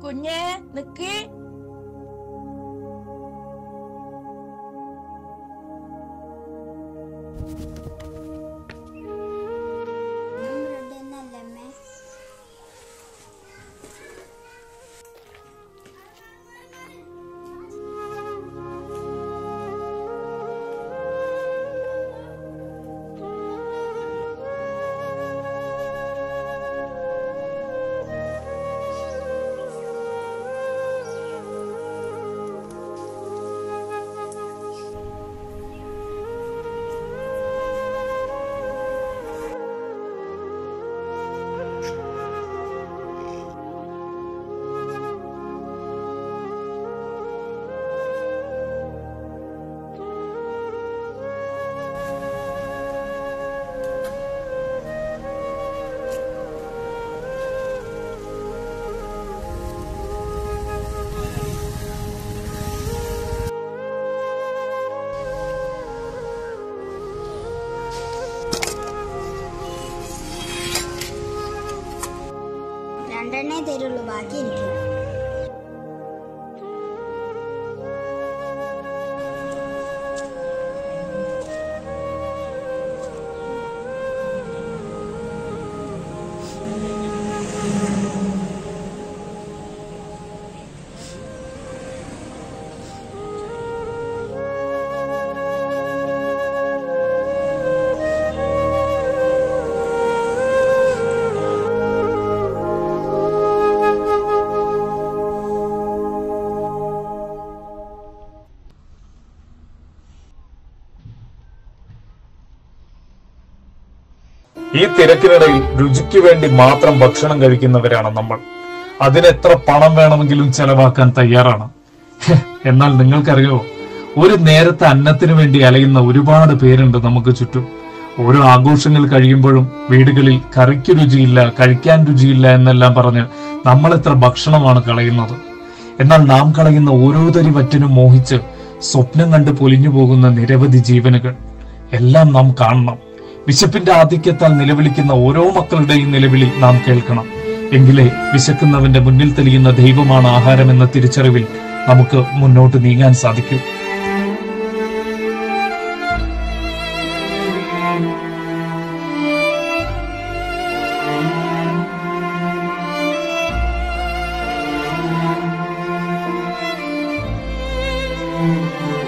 കുഞ്ഞേ നിക്ക് ബ്രെഡെന്നല്ലമ്മേ രണ്ടെണ്ണേ തരുള്ളൂ ബാക്കി എനിക്ക് ഈ തിരക്കിനിടയിൽ രുചിക്ക് വേണ്ടി മാത്രം ഭക്ഷണം കഴിക്കുന്നവരാണ് നമ്മൾ അതിനെത്ര പണം വേണമെങ്കിലും ചെലവാക്കാൻ തയ്യാറാണ് ഹെ, എന്നാൽ നിങ്ങൾക്കറിയോ ഒരു നേരത്തെ അന്നത്തിന് വേണ്ടി അലയുന്ന ഒരുപാട് പേരുണ്ട് നമുക്ക് ചുറ്റും ഓരോ ആഘോഷങ്ങൾ കഴിയുമ്പോഴും വീടുകളിൽ കറിക്ക് രുചിയില്ല കഴിക്കാൻ രുചിയില്ല എന്നെല്ലാം പറഞ്ഞ് നമ്മൾ എത്ര ഭക്ഷണമാണ് കളയുന്നത് എന്നാൽ നാം കളയുന്ന ഓരോ തരി വറ്റിനും മോഹിച്ച് സ്വപ്നം കണ്ട് പൊലിഞ്ഞു പോകുന്ന നിരവധി ജീവനുകൾ എല്ലാം നാം കാണണം വിശപ്പിന്റെ ആധിക്യത്താൽ നിലവിളിക്കുന്ന ഓരോ മക്കളുടെയും നിലവിളി നാം കേൾക്കണം എങ്കിലേ വിശക്കുന്നവന്റെ മുന്നിൽ തെളിയുന്ന ദൈവമാണ് ആഹാരം എന്ന തിരിച്ചറിവിൽ നമുക്ക് മുന്നോട്ട് നീങ്ങാൻ സാധിക്കൂ ആ